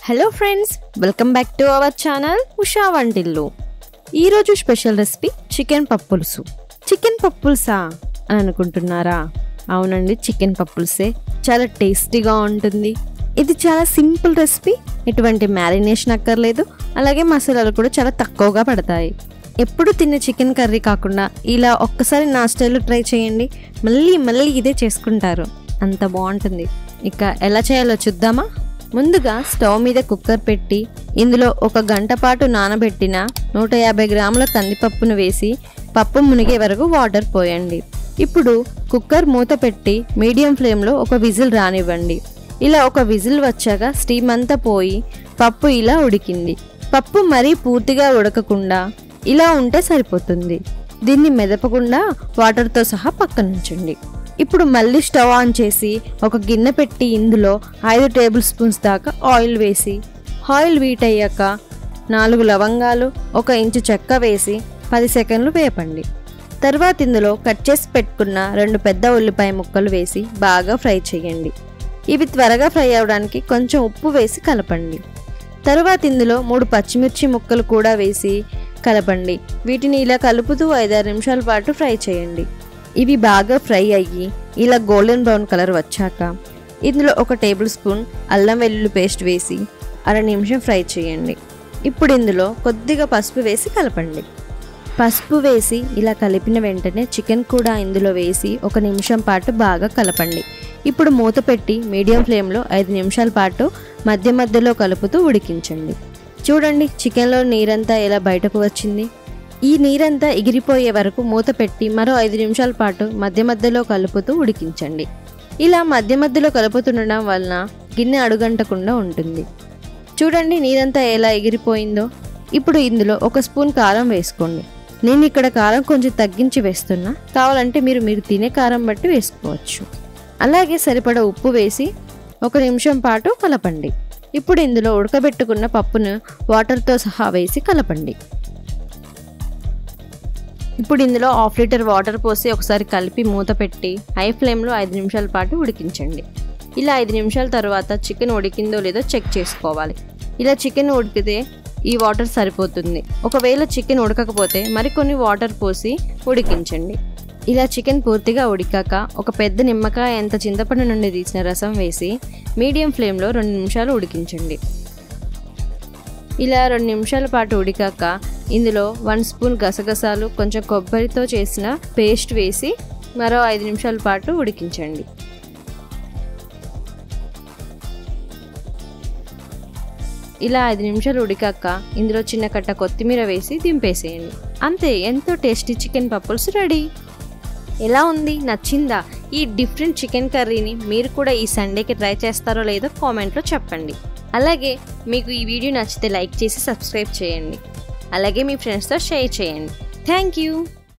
hello friends welcome back to our channel Usha Vantillu ఈరోజు special recipe chicken పప్పులుసు chicken పప్పులుసా అని అనుకుంటున్నారా అవునండి చికెన్ పప్పులుసే చాలా టేస్టీగా ఉంటుంది ఇది చాలా సింపుల్ రెసిపీ ఎటువంటి మ్యారినేషన్ అక్కర్లేదు అలాగే మసాలాలు కూడా చాలా తక్కువగా పడతాయి ఎప్పుడు తినే చికెన్ కర్రీ కాకుండా ఇలా ఒక్కసారి నా స్టైల్లో ట్రై చేయండి మళ్ళీ మళ్ళీ ఇదే చేసుకుంటారు అంత బాగుంటుంది ఇక ఎలా చేయాలో చూద్దామా ముందుగా స్టవ్ మీద కుక్కర్ పెట్టి ఇందులో ఒక గంట పాటు నానబెట్టిన నూట యాభై గ్రాముల కందిపప్పును వేసి పప్పు మునిగే వరకు వాటర్ పోయండి ఇప్పుడు కుక్కర్ మూత పెట్టి మీడియం ఫ్లేమ్లో ఒక విజిల్ రానివ్వండి ఇలా ఒక విజిల్ వచ్చాక స్టీమ్ అంతా పోయి పప్పు ఇలా ఉడికింది పప్పు మరీ పూర్తిగా ఉడకకుండా ఇలా ఉంటే సరిపోతుంది దీన్ని మెదపకుండా వాటర్తో సహా పక్కనుంచండి ఇప్పుడు మళ్ళీ స్టవ్ ఆన్ చేసి ఒక గిన్నె పెట్టి ఇందులో ఐదు టేబుల్ స్పూన్స్ దాకా ఆయిల్ వేసి ఆయిల్ వీట్ అయ్యాక నాలుగు లవంగాలు ఒక ఇంచు చెక్క వేసి పది సెకండ్లు వేపండి తర్వాత ఇందులో కట్ చేసి పెట్టుకున్న రెండు పెద్ద ఉల్లిపాయ ముక్కలు వేసి బాగా ఫ్రై చేయండి ఇవి త్వరగా ఫ్రై అవ్వడానికి కొంచెం ఉప్పు వేసి కలపండి తరువాత ఇందులో మూడు పచ్చిమిర్చి ముక్కలు కూడా వేసి కలపండి వీటిని ఇలా కలుపుతూ ఐదారు నిమిషాల పాటు ఫ్రై చేయండి ఇవి బాగా ఫ్రై అయ్యి ఇలా గోల్డెన్ బ్రౌన్ కలర్ వచ్చాక ఇందులో ఒక టేబుల్ స్పూన్ అల్లం వెల్లుల్లి పేస్ట్ వేసి అర నిమిషం ఫ్రై చేయండి ఇప్పుడు ఇందులో కొద్దిగా పసుపు వేసి కలపండి పసుపు వేసి ఇలా కలిపిన వెంటనే చికెన్ కూడా ఇందులో వేసి ఒక నిమిషం పాటు బాగా కలపండి ఇప్పుడు మూత పెట్టి మీడియం ఫ్లేమ్లో ఐదు నిమిషాల పాటు మధ్య మధ్యలో కలుపుతూ ఉడికించండి చూడండి చికెన్లో నీరంతా ఎలా బయటకు వచ్చింది ఈ నీరంతా ఎగిరిపోయే వరకు మూత పెట్టి మరో ఐదు నిమిషాల పాటు మధ్య మధ్యలో కలుపుతూ ఉడికించండి ఇలా మధ్య మధ్యలో కలుపుతుండడం వలన గిన్నె అడుగంటకుండా ఉంటుంది చూడండి నీరంతా ఎలా ఎగిరిపోయిందో ఇప్పుడు ఇందులో ఒక స్పూన్ కారం వేసుకోండి నేను ఇక్కడ కారం కొంచెం తగ్గించి వేస్తున్నా కావాలంటే మీరు మీరు తినే కారం బట్టి వేసుకోవచ్చు అలాగే సరిపడా ఉప్పు వేసి ఒక నిమిషం పాటు కలపండి ఇప్పుడు ఇందులో ఉడకబెట్టుకున్న పప్పును వాటర్తో సహా వేసి కలపండి ఇప్పుడు ఇందులో హాఫ్ లీటర్ వాటర్ పోసి ఒకసారి కలిపి మూత పెట్టి హై ఫ్లేమ్లో ఐదు నిమిషాల పాటు ఉడికించండి ఇలా ఐదు నిమిషాల తర్వాత చికెన్ ఉడికిందో లేదో చెక్ చేసుకోవాలి ఇలా చికెన్ ఉడికితే ఈ వాటర్ సరిపోతుంది ఒకవేళ చికెన్ ఉడకకపోతే మరికొన్ని వాటర్ పోసి ఉడికించండి ఇలా చికెన్ పూర్తిగా ఉడికాక ఒక పెద్ద నిమ్మకాయ ఎంత చింతపండు నుండి తీసిన రసం వేసి మీడియం ఫ్లేమ్లో రెండు నిమిషాలు ఉడికించండి ఇలా రెండు నిమిషాల పాటు ఉడికాక ఇందులో వన్ స్పూన్ గసగసాలు కొంచెం కొబ్బరితో చేసిన పేస్ట్ వేసి మరో ఐదు నిమిషాల పాటు ఉడికించండి ఇలా ఐదు నిమిషాలు ఉడికాక ఇందులో చిన్న కట్ట కొత్తిమీర వేసి దింపేసేయండి అంతే ఎంతో టేస్టీ చికెన్ పప్పుల్స్ రెడీ ఎలా ఉంది నచ్చిందా ఈ డిఫరెంట్ చికెన్ కర్రీని మీరు కూడా ఈ సండేకి ట్రై చేస్తారో లేదో కామెంట్లో చెప్పండి అలాగే మీకు ఈ వీడియో నచ్చితే లైక్ చేసి సబ్స్క్రైబ్ చేయండి అలాగే మీ ఫ్రెండ్స్తో షేర్ చేయండి థ్యాంక్ యూ